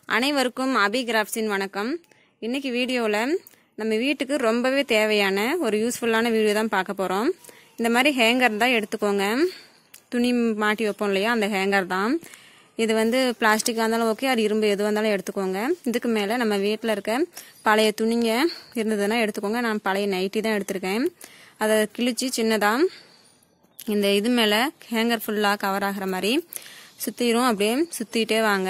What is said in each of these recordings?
அனைவருக்கும் அபி கிராஃப்ட்ஸின் வணக்கம் இன்னைக்கு வீடியோவில் நம்ம வீட்டுக்கு ரொம்பவே தேவையான ஒரு யூஸ்ஃபுல்லான வீடியோ தான் பார்க்க போகிறோம் இந்த மாதிரி ஹேங்கர் தான் எடுத்துக்கோங்க துணி மாட்டி வைப்போம் இல்லையா அந்த ஹேங்கர் தான் இது வந்து பிளாஸ்டிக்காக இருந்தாலும் ஓகே அது இரும்பு எதுவாக இருந்தாலும் எடுத்துக்கோங்க இதுக்கு மேலே நம்ம வீட்டில் இருக்க பழைய துணிங்க இருந்ததுன்னா எடுத்துக்கோங்க நான் பழைய நைட்டி தான் எடுத்திருக்கேன் அதை கிழிச்சு சின்னதாக இந்த இது மேலே ஹேங்கர் ஃபுல்லாக கவர் ஆகிற மாதிரி சுற்றிடும் அப்படியே சுற்றிட்டே வாங்க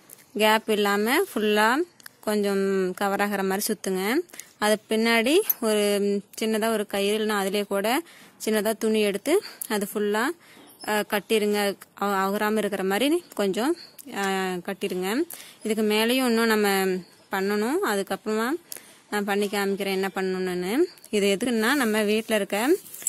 கேப் இல்லாமல் ஃபுல்லாக கொஞ்சம் கவர் ஆகிற மாதிரி சுற்றுங்க அது பின்னாடி ஒரு சின்னதாக ஒரு கயிறு இல்லைன்னா அதிலே கூட சின்னதாக துணி எடுத்து அது ஃபுல்லாக கட்டிருங்க அகராமல் இருக்கிற மாதிரி கொஞ்சம் அஹ், கட்டிருங்க இதுக்கு மேலேயும் இன்னும் நம்ம பண்ணணும் அதுக்கப்புறமா நான் பண்ணி காமிக்கிறேன் என்ன பண்ணணும்னு இது எதுக்குன்னா நம்ம வீட்டில் இருக்க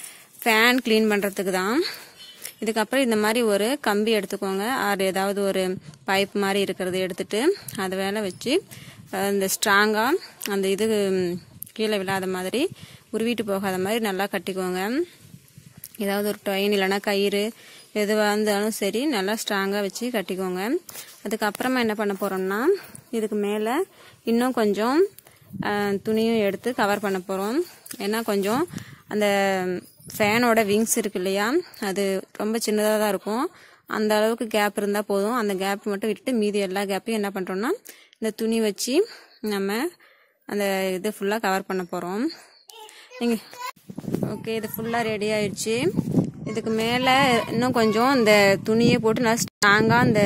ஃபேன் க்ளீன் பண்ணுறதுக்கு தான் இதுக்கப்புறம் இந்த மாதிரி ஒரு கம்பி எடுத்துக்கோங்க அது ஏதாவது ஒரு பைப் மாதிரி இருக்கிறது எடுத்துட்டு அது மேலே வச்சு அஹ், இந்த ஸ்ட்ராங்காக அந்த இது ம், கீழே விழாத மாதிரி உருவிட்டு போகாத மாதிரி நல்லா கட்டிக்கோங்க ஏதாவது ஒரு டொயின் இல்லைன்னா கயிறு எதுவாக இருந்தாலும் சரி நல்லா ஸ்ட்ராங்காக வச்சு கட்டிக்கோங்க அதுக்கப்புறமா என்ன பண்ண போகிறோம்னா இதுக்கு மேலே இன்னும் கொஞ்சம் அஹ், துணியும் எடுத்து கவர் பண்ண போகிறோம் ஏன்னா கொஞ்சம் அந்த ஃபேனோட விங்ஸ் இருக்கு இல்லையா அது ரொம்ப சின்னதாக தான் இருக்கும் அந்த அளவுக்கு கேப் இருந்தால் போதும் அந்த கேப் மட்டும் விட்டுட்டு மீதி எல்லா கேப்பையும் என்ன பண்ணுறோம்னா இந்த துணி வச்சு நம்ம அந்த இது ஃபுல்லாக கவர் பண்ண போகிறோம் நீங்கள் ஓகே இது ஃபுல்லாக ரெடி ஆயிடுச்சு இதுக்கு மேலே இன்னும் கொஞ்சம் இந்த துணியை போட்டு நல்லா ஸ்ட்ராங்காக அந்த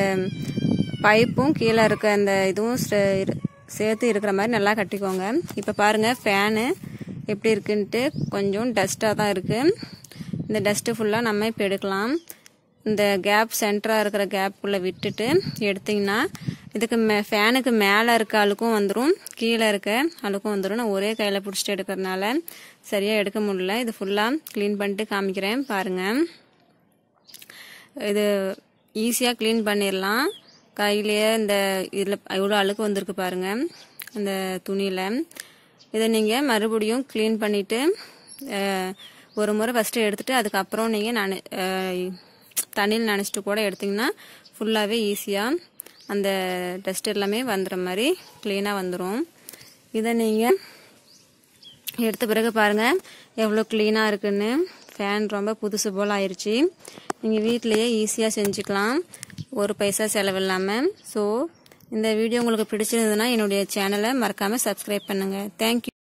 பைப்பும் கீழே இருக்க அந்த இதுவும் ஸ்ட- இரு- சேர்த்து இருக்கிற மாதிரி நல்லா கட்டிக்கோங்க இப்போ பாருங்கள் ஃபேனு எப்படி இருக்குன்ட்டு கொஞ்சம் டஸ்ட்டாக தான் இருக்குது இந்த டஸ்ட்டு ஃபுல்லாக நம்ம இப்போ எடுக்கலாம் இந்த கேப் சென்டராக இருக்கிற கேப்புக்குள்ளே விட்டுட்டு எடுத்திங்கன்னா இதுக்கு மே ஃபேனுக்கு மேலே இருக்க அழுக்கும் வந்துடும் கீழே இருக்க அழுக்கும் வந்துடும் நான் ஒரே கையில் பிடிச்சிட்டு எடுக்கிறதுனால சரியாக எடுக்க முடியல இது ஃபுல்லாக க்ளீன் பண்ணிட்டு காமிக்கிறேன் பாருங்கள் இது ஈஸியாக க்ளீன் பண்ணிடலாம் கையிலேயே இந்த இதில் இவ்வளோ அழுக்கு வந்திருக்கு பாருங்கள் அந்த துணியில் இதை நீங்கள் மறுபடியும் க்ளீன் பண்ணிவிட்டு ஒரு முறை ஃபஸ்ட்டு எடுத்துகிட்டு அதுக்கப்புறம் நீங்கள் நான் தண்ணியில் நனைச்சிட்டு கூட எடுத்திங்கன்னா ஃபுல்லாகவே ஈஸியாக அந்த டஸ்ட் எல்லாமே வந்துடுற மாதிரி க்ளீனாக வந்துடும் இதை நீங்கள் எடுத்த பிறகு பாருங்கள் எவ்வளோ க்ளீனாக இருக்குன்னு ஃபேன் ரொம்ப புதுசு போல் ஆயிடுச்சு நீங்கள் வீட்டிலையே ஈஸியாக செஞ்சுக்கலாம் ஒரு பைசா செலவில்லாமல் ஸோ இந்த வீடியோ உங்களுக்கு பிடிச்சிருந்ததுன்னா என்னுடைய சேனலை மறக்காமல் சப்ஸ்கிரைப் பண்ணுங்கள் தேங்க்யூ